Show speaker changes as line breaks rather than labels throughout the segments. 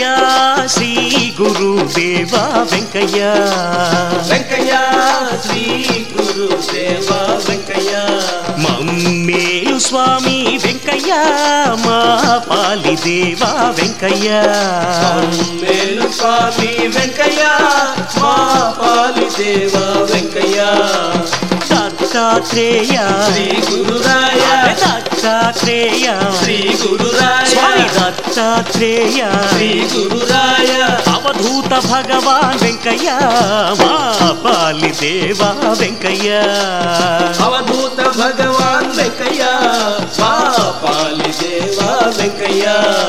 వెంకయ్య శ్రీ గురుదేవ వెంకయ్య
వెంకయ్య శ్రీ గురుదేవ వెంకయ్య
మమ్మేలు స్వామి వెంకయ్య మా పాలిదేవ వెంకయ్య
మేలు స్వామి వెంకయ్య మా పాలి దేవ వెంకయ్య
దత్తాత్రేయ
శ్రీ గురురాయ
దత్తాత్రేయ
శ్రీ గురురాయ
స్వామి దత్తాత్రేయ
శ్రీ గురురాయ
అవధూత భగవాన్ వెంకయ్య మా పాలిదేవ వెంకయ్య
అవధూత భగవాన్ వెంకయ్య మా పాలి దేవ వెంకయ్య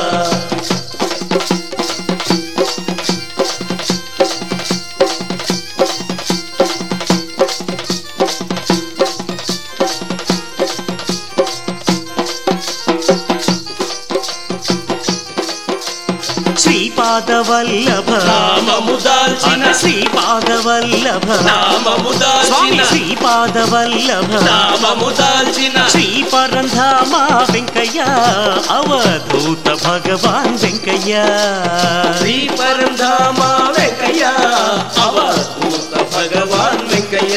శ్రీపాదవల్లభ
నామము దాల్చిన
అన శ్రీపాదవల్లభ
నామము
స్వామి
దాల్చిన
శ్రీపాదవల్లభ
నామము దాల్చిన
శ్రీ పరంధామ వెంకయ్య అవధూత భగవాన్ వెంకయ్య
శ్రీ పరంధామ వెంకయ్య అవధూత భగవాన్ వెంకయ్య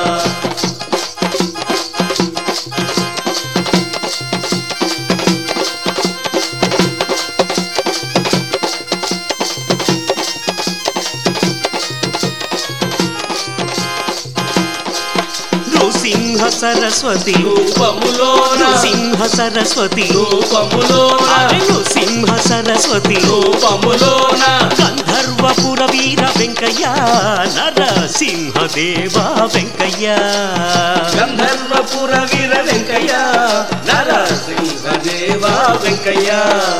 నృసింహ సరస్వతి
రూపములోన
నృసింహ సరస్వతి
రూపములోన
అరే నృసింహ సరస్వతి
రూపములోన
గంధర్వపుర వీర వెంకయ్య నరసింహదేవ వెంకయ్య
గంధర్వపుర వీర వెంకయ్య నరసింహదేవ వెంకయ్య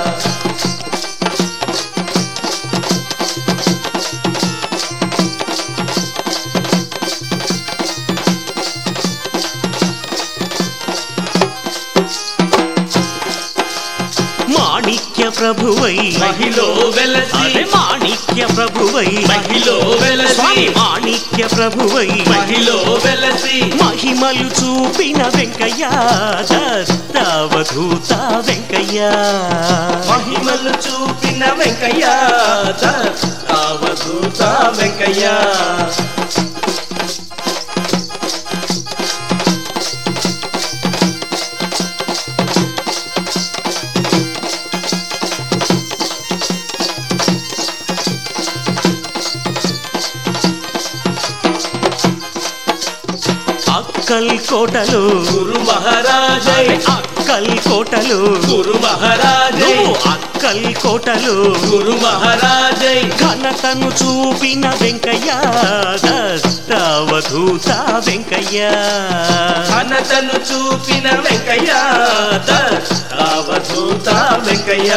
మాణిక్య ప్రభువై
మహిలో వెలసి
అరే మాణిక్య ప్రభువై
మహిలో వెలసి
స్వామి మాణిక్య ప్రభువై
మహిలో వెలసి
మహిమలు చూపిన వెంకయ్య దత్తావధూత వెంకయ్య
మహిమలు చూపిన వెంకయ్య అవధూత వెంకయ్య
అక్కల్ కోటలు
గురు మహారాజై
అక్కల్ కోటలు
గురు మహారాజై
నువ్వు అక్కల్ కోటలు
గురు మహారాజై
ఘనతను చూపిన వెంకయ్య దత్తావధూత వెంకయ్య
ఘనతను చూపిన వెంకయ్య అవధూత వెంకయ్య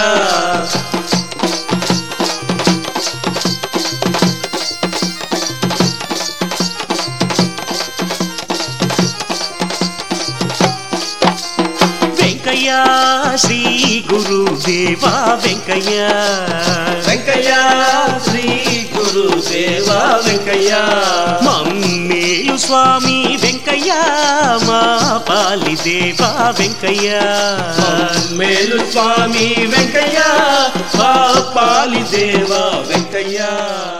వెంకయ్య శ్రీ గురుదేవ వెంకయ్య
వెంకయ్య శ్రీ గురుదేవ వెంకయ్య
మమ్మేలు స్వామి వెంకయ్య మా పాలిదేవ వెంకయ్య
మేలు స్వామి వెంకయ్య పాలి దేవ వెంకయ్య